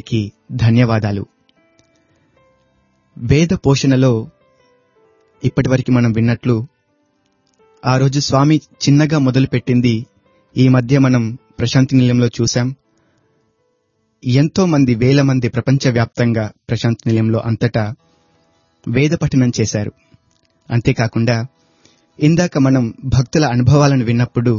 గారికి ధన్యవాదాలు వేద పోషణలో ఇప్పటివరకు మనం విన్నట్లు ఆ రోజు స్వామి చిన్నగా మొదలుపెట్టింది ఈ మధ్య మనం ప్రశాంతి నిలయంలో చూశాం ఎంతో మంది వేల మంది ప్రపంచవ్యాప్తంగా ప్రశాంతి నిలయంలో అంతటా వేద పఠనం చేశారు అంతేకాకుండా ఇందాక మనం భక్తుల అనుభవాలను విన్నప్పుడు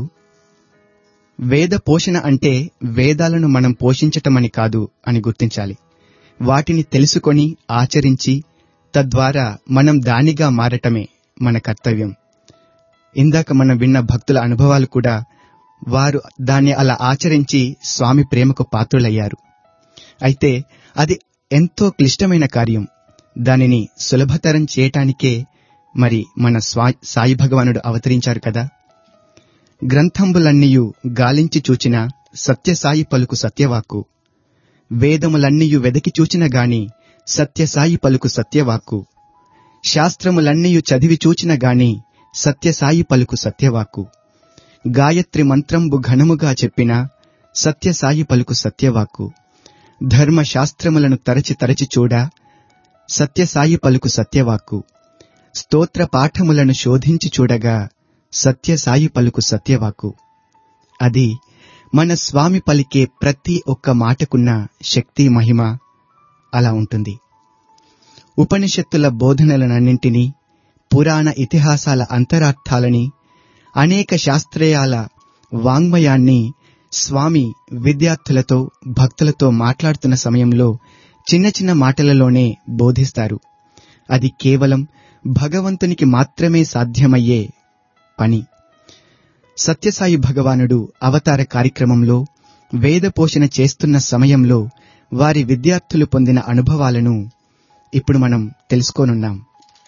వేద పోషణ అంటే వేదాలను మనం పోషించటమని కాదు అని గుర్తించాలి వాటిని తెలుసుకొని ఆచరించి తద్వారా మనం దానిగా మారటమే మన కర్తవ్యం ఇందాక మనం విన్న భక్తుల అనుభవాలు కూడా వారు దాన్ని అలా ఆచరించి స్వామి ప్రేమకు పాత్రులయ్యారు అయితే అది ఎంతో క్లిష్టమైన కార్యం దానిని సులభతరం చేయటానికే మరి మన స్వా సాయి భగవానుడు అవతరించారు కదా గ్రంథంబులన్నీయు గాలించి చూచిన సత్యసాయి పలుకు సత్యవాక్కు వేదములన్నీయు వెదకి చూచిన గాని సత్యసాయి పలుకు సత్యవాక్కు శాస్త్రములన్నీయు చదివి చూచిన గాని సత్యసాయి పలుకు సత్యవాక్కు గాయత్రి మంత్రంబు ఘనముగా చెప్పిన సత్యసాయి పలుకు సత్యవాక్కు ధర్మశాస్త్రములను తరచి తరచి చూడ సత్యసాయి పలుకు సత్యవాక్కు స్తోత్ర పాఠములను శోధించి చూడగా సత్యసాయి పలుకు సత్యవాక్కు అది మన స్వామి పలికే ప్రతి ఒక్క మాటకున్న శక్తి మహిమ అలా ఉంటుంది ఉపనిషత్తుల బోధనలనన్నింటినీ పురాణ ఇతిహాసాల అంతరార్థాలని అనేక శాస్త్రీయాల వాంగ్మయాన్ని స్వామి విద్యార్థులతో భక్తులతో మాట్లాడుతున్న సమయంలో చిన్న చిన్న మాటలలోనే బోధిస్తారు అది కేవలం భగవంతునికి మాత్రమే సాధ్యమయ్యే పని సత్యసాయి భగవానుడు అవతార కార్యక్రమంలో వేద పోషణ చేస్తున్న సమయంలో వారి విద్యార్థులు పొందిన అనుభవాలను ఇప్పుడు మనం తెలుసుకోనున్నాం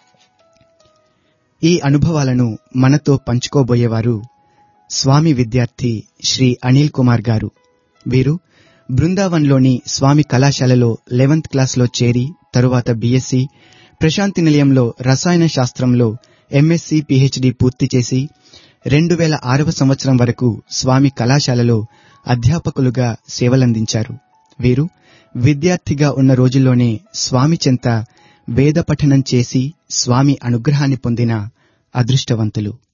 ఈ అనుభవాలను మనతో పంచుకోబోయేవారు స్వామి విద్యార్థి శ్రీ అనిల్ కుమార్ గారు వీరు బృందావన్లోని స్వామి కళాశాలలో లెవెంత్ క్లాస్లో చేరి తరువాత బీఎస్సీ ప్రశాంతి నిలయంలో రసాయన శాస్త్రంలో ఎంఎస్సీ పిహెచ్డి పూర్తి చేసి రెండు వేల ఆరవ సంవత్సరం వరకు స్వామి కళాశాలలో అధ్యాపకులుగా సేవలందించారు వీరు విద్యార్థిగా ఉన్న రోజుల్లోనే స్వామి చెంత వేద పఠనం చేసి స్వామి అనుగ్రహాన్ని పొందిన అదృష్టవంతులు